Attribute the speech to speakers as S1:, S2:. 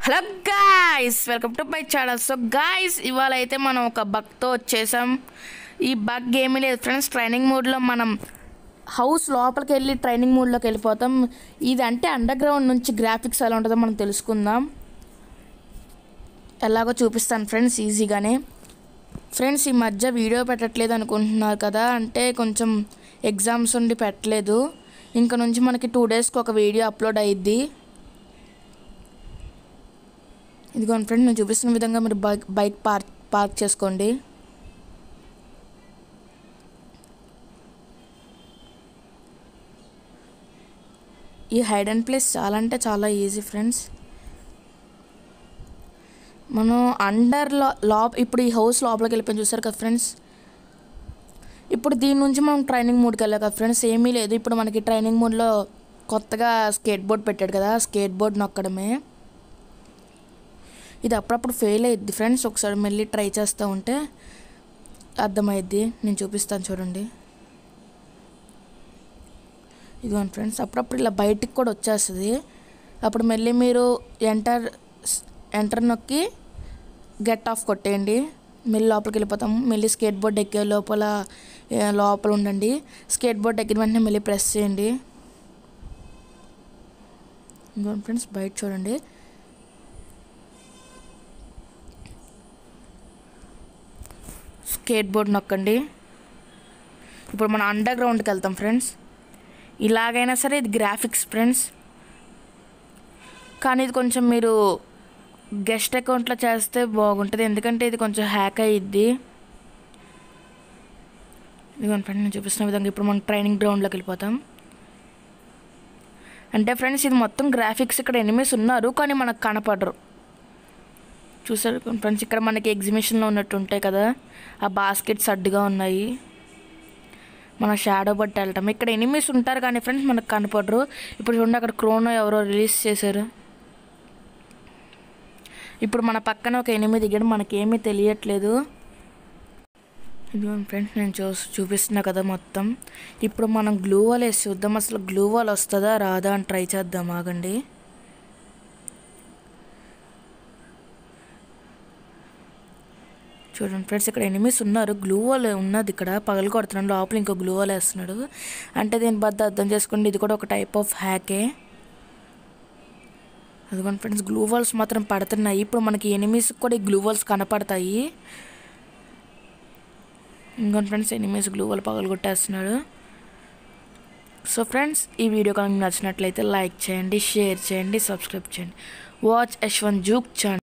S1: hello guys welcome to my channel so guys ఇవాళ అయితే మనం ఒక బగ్తో వచ్చేసాం ఈ బగ్ ఏమీ లేదు ఫ్రెండ్స్ ట్రైనింగ్ మోడ్లో మనం హౌస్ లోపలికి వెళ్ళి ట్రైనింగ్ మోడ్లోకి వెళ్ళిపోతాం ఇది అంటే అండర్ గ్రౌండ్ నుంచి గ్రాఫిక్స్ ఎలా ఉంటుందో మనం తెలుసుకుందాం ఎలాగో చూపిస్తాను ఫ్రెండ్స్ ఈజీగానే ఫ్రెండ్స్ ఈ మధ్య వీడియో పెట్టట్లేదు అనుకుంటున్నారు కదా అంటే కొంచెం ఎగ్జామ్స్ ఉండి పెట్టలేదు ఇంక నుంచి మనకి టూ డేస్కి ఒక వీడియో అప్లోడ్ అయ్యిద్ది ఇదిగోండి ఫ్రెండ్ నేను చూపిస్తున్న విధంగా మీరు బైక్ బైక్ పార్క్ పార్క్ చేసుకోండి ఈ హైడ్ అండ్ ప్లేస్ చాలా అంటే చాలా ఈజీ ఫ్రెండ్స్ మనం అండర్ లో లోప ఇప్పుడు ఈ హౌస్ లోపలికి వెళ్ళిపోయి చూసారు కదా ఫ్రెండ్స్ ఇప్పుడు దీని నుంచి మనం ట్రైనింగ్ మోడ్కి వెళ్ళాం కదా ఫ్రెండ్స్ ఏమీ లేదు ఇప్పుడు మనకి ట్రైనింగ్ మోడ్లో కొత్తగా స్కేట్ బోర్డ్ పెట్టాడు కదా స్కేట్ బోర్డ్ నొక్కడమే ఇది అప్పుడప్పుడు ఫెయిల్ అయ్యిద్ది ఫ్రెండ్స్ ఒకసారి మళ్ళీ ట్రై చేస్తూ ఉంటే అర్థమైద్ది నేను చూపిస్తాను చూడండి ఇదిగోండి ఫ్రెండ్స్ అప్పుడప్పుడు ఇలా బయటికి కూడా వచ్చేస్తుంది అప్పుడు మళ్ళీ మీరు ఎంటర్ ఎంటర్ నొక్కి గెట్ ఆఫ్ కొట్టేయండి మళ్ళీ లోపలికి వెళ్ళిపోతాము మళ్ళీ స్కేట్ బోర్డ్ ఎక్కే లోపల ఏ, లోపల ఉండండి స్కేట్ బోర్డ్ ఎక్కిన వెంటనే మళ్ళీ ప్రెస్ చేయండి ఇదిగోండి ఫ్రెండ్స్ బయట చూడండి స్కేట్ బోర్డ్ నొక్కండి ఇప్పుడు మనం అండర్ గ్రౌండ్కి వెళ్తాం ఫ్రెండ్స్ ఇలాగైనా సరే ఇది గ్రాఫిక్స్ ఫ్రెండ్స్ కానీ ఇది కొంచెం మీరు గెస్ట్ అకౌంట్లో చేస్తే బాగుంటుంది ఎందుకంటే ఇది కొంచెం హ్యాక్ అయ్యిద్ది ఇదిగోండి ఫ్రెండ్ నేను చూపిస్తున్న విధంగా ఇప్పుడు మనం ట్రైనింగ్ గ్రౌండ్లోకి వెళ్ళిపోతాం అంటే ఫ్రెండ్స్ ఇది మొత్తం గ్రాఫిక్స్ ఇక్కడ ఎనిమిస్ ఉన్నారు కానీ మనకు కనపడరు చూసారు ఫ్రెండ్స్ ఇక్కడ మనకి ఎగ్జిబిషన్లో ఉన్నట్టు ఉంటాయి కదా ఆ బాస్కెట్స్ అడ్డుగా ఉన్నాయి మన షాడో బట్టి వెళ్ళటం ఇక్కడ ఎనిమిస్ ఉంటారు కానీ ఫ్రెండ్స్ మనకు కనపడరు ఇప్పుడు చూడండి అక్కడ క్రోనో ఎవరో రిలీజ్ చేశారు ఇప్పుడు మన పక్కన ఒక ఎనిమిది దిగడం మనకేమీ తెలియట్లేదు ఇదిగోండి ఫ్రెండ్స్ నేను చూ చూపిస్తున్నా కదా మొత్తం ఇప్పుడు మనం గ్లూ వాల్ వేసి చూద్దాం అసలు గ్లూ వాల్ వస్తుందా రాదా అని ట్రై చేద్దాం ఆగండి చూడండి ఫ్రెండ్స్ ఇక్కడ ఎనిమిస్ ఉన్నారు గ్లూ వాల్ ఉన్నది ఇక్కడ పగలు కొడుతున్నాడు లోపల ఇంకో గ్లూ వాల్ వేస్తున్నాడు అంటే దీని బద్ద అర్థం చేసుకోండి ఇది కూడా ఒక టైప్ ఆఫ్ హ్యాకే అదిగోండి ఫ్రెండ్స్ గ్లూ వాల్స్ మాత్రం పడుతున్నాయి ఇప్పుడు మనకి ఎనిమిస్ కూడా ఈ గ్లూ వాల్స్ కనపడతాయి ఇంకోటి ఫ్రెండ్స్ ఎనిమిస్ గ్లూ వాల్ పగలు కొట్టేస్తున్నాడు సో ఫ్రెండ్స్ ఈ వీడియో కనుక నచ్చినట్లయితే లైక్ చేయండి షేర్ చేయండి సబ్స్క్రైబ్ చేయండి వాచ్ యశ్వంత్ జూక్ ఛానల్